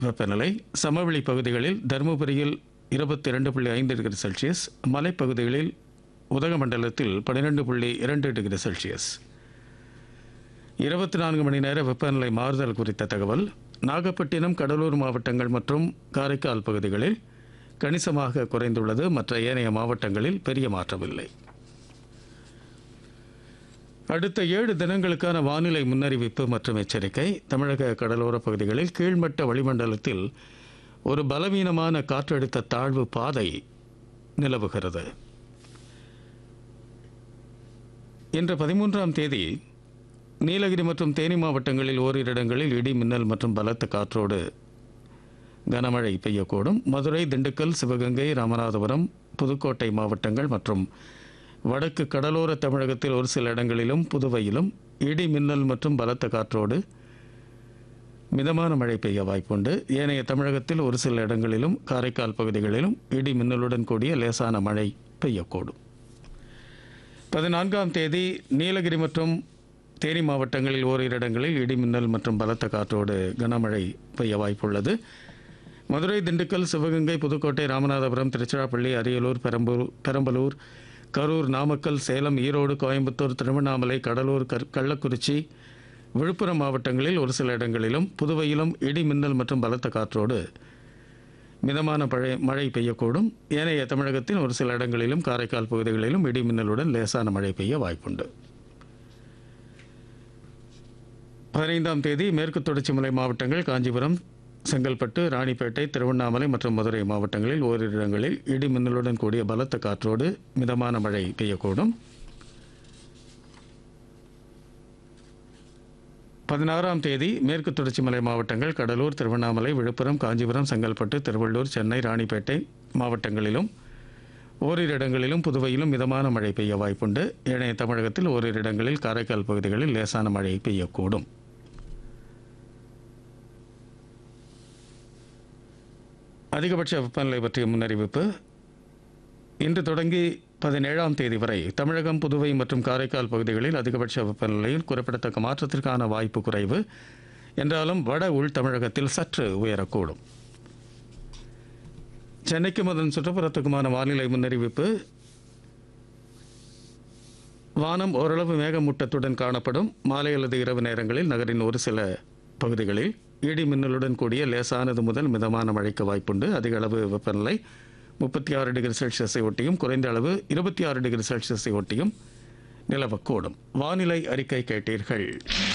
வெப்பநிலை சமவெளி பகுதிகளில் தருமபுரியில் இருபத்தி இரண்டு புள்ளி ஐந்து டிகிரி செல்சியஸ் மலைப்பகுதிகளில் உதகமண்டலத்தில் பன்னிரெண்டு புள்ளி இரண்டு டிகிரி செல்சியஸ் இருபத்தி நான்கு மணி நேர வெப்பநிலை மாறுதல் குறித்த தகவல் நாகப்பட்டினம் கடலூர் மாவட்டங்கள் மற்றும் காரைக்கால் பகுதிகளில் கணிசமாக குறைந்துள்ளது மற்ற ஏனைய மாவட்டங்களில் பெரிய மாற்றமில்லை அடுத்த ஏழு தினங்களுக்கான வானிலை முன்னறிவிப்பு மற்றும் எச்சரிக்கை தமிழக கடலோர பகுதிகளில் கீழ்மட்ட வளிமண்டலத்தில் ஒரு பலவீனமான காற்றழுத்த தாழ்வு பாதை நிலவுகிறது இன்று பதிமூன்றாம் தேதி நீலகிரி மற்றும் தேனி மாவட்டங்களில் ஓரிரு இடங்களில் இடி மின்னல் மற்றும் பலத்த காற்றோடு கனமழை பெய்யக்கூடும் மதுரை திண்டுக்கல் சிவகங்கை ராமநாதபுரம் புதுக்கோட்டை மாவட்டங்கள் மற்றும் வடக்கு கடலோர தமிழகத்தில் ஒரு சில இடங்களிலும் புதுவையிலும் இடி மின்னல் மற்றும் பலத்த காற்றோடு மிதமான மழை பெய்ய வாய்ப்புண்டு ஏனைய தமிழகத்தில் ஒரு சில இடங்களிலும் காரைக்கால் பகுதிகளிலும் இடி மின்னலுடன் கூடிய லேசான மழை பெய்யக்கூடும் பதினான்காம் தேதி நீலகிரி மற்றும் தேனி மாவட்டங்களில் ஓரிரு இடங்களில் இடி மின்னல் மற்றும் பலத்த காற்றோடு கனமழை பெய்ய வாய்ப்புள்ளது மதுரை திண்டுக்கல் சிவகங்கை புதுக்கோட்டை ராமநாதபுரம் திருச்சிராப்பள்ளி அரியலூர் பெரம்பூர் பெரம்பலூர் கரூர் நாமக்கல் சேலம் ஈரோடு கோயம்புத்தூர் திருவண்ணாமலை கடலூர் கர் கள்ளக்குறிச்சி விழுப்புரம் மாவட்டங்களில் ஒரு சில இடங்களிலும் புதுவையிலும் இடி மின்னல் மற்றும் பலத்த காற்றோடு மிதமான மழை மழை பெய்யக்கூடும் ஏனைய தமிழகத்தின் ஒரு சில இடங்களிலும் காரைக்கால் பகுதிகளிலும் இடி மின்னலுடன் லேசான மழை பெய்ய வாய்ப்புண்டு பதினைந்தாம் தேதி மேற்கு தொடர்ச்சி மலை மாவட்டங்கள் காஞ்சிபுரம் செங்கல்பட்டு ராணிப்பேட்டை திருவண்ணாமலை மற்றும் மதுரை மாவட்டங்களில் ஓரிரு இடங்களில் இடி மின்னலுடன் கூடிய பலத்த காற்றோடு மிதமான மழை பெய்யக்கூடும் பதினாறாம் தேதி மேற்கு தொடர்ச்சி மலை மாவட்டங்கள் கடலூர் திருவண்ணாமலை விழுப்புரம் காஞ்சிபுரம் செங்கல்பட்டு திருவள்ளூர் சென்னை ராணிப்பேட்டை மாவட்டங்களிலும் ஓரிரு இடங்களிலும் புதுவையிலும் மிதமான மழை பெய்ய வாய்ப்புண்டு ஏனைய தமிழகத்தில் ஓரிரு இடங்களில் காரைக்கால் பகுதிகளில் லேசான மழை பெய்யக்கூடும் அதிகபட்ச வெப்பநிலை பற்றிய முன்னறிவிப்பு இன்று தொடங்கி பதினேழாம் தேதி வரை தமிழகம் புதுவை மற்றும் காரைக்கால் பகுதிகளில் அதிகபட்ச வெப்பநிலையில் குறிப்பிடத்தக்க மாற்றத்திற்கான வாய்ப்பு குறைவு என்றாலும் வட உள் தமிழகத்தில் சற்று உயரக்கூடும் சென்னைக்கும் அதன் சுற்றுப்புறத்துக்குமான வானிலை முன்னறிவிப்பு வானம் ஓரளவு மேகமூட்டத்துடன் காணப்படும் மாலை அல்லது இரவு நேரங்களில் நகரின் ஒரு சில பகுதிகளில் இடி மின்னலுடன் கூடிய லேசானது முதல் மிதமான மழைக்கு வாய்ப்புண்டு அதிக அளவு வெப்பநிலை முப்பத்தி ஆறு டிகிரி செல்சியஸை ஒட்டியும் குறைந்த அளவு இருபத்தி ஆறு டிகிரி செல்சியஸை ஒட்டியும் நிலவக்கூடும் வானிலை அறிக்கை கேட்டீர்கள்